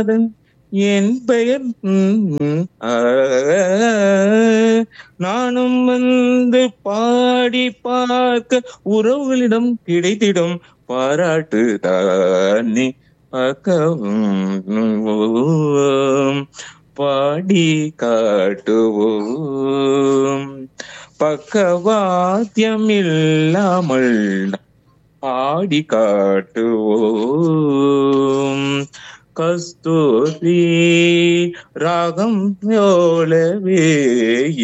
நாதன் என் பெயர் ம், ஆ, நானும் வந்து பாடி பார்க்க உறவுகளிடம் கிடைத்திடும் பாராட்டு தானே பார்க்கவும் பாடி காட்டுவோம் பக்கவாத்தியம் இல்லாமல் பாடி காட்டுவோம் கஸ்தூரி ராகம் போலவே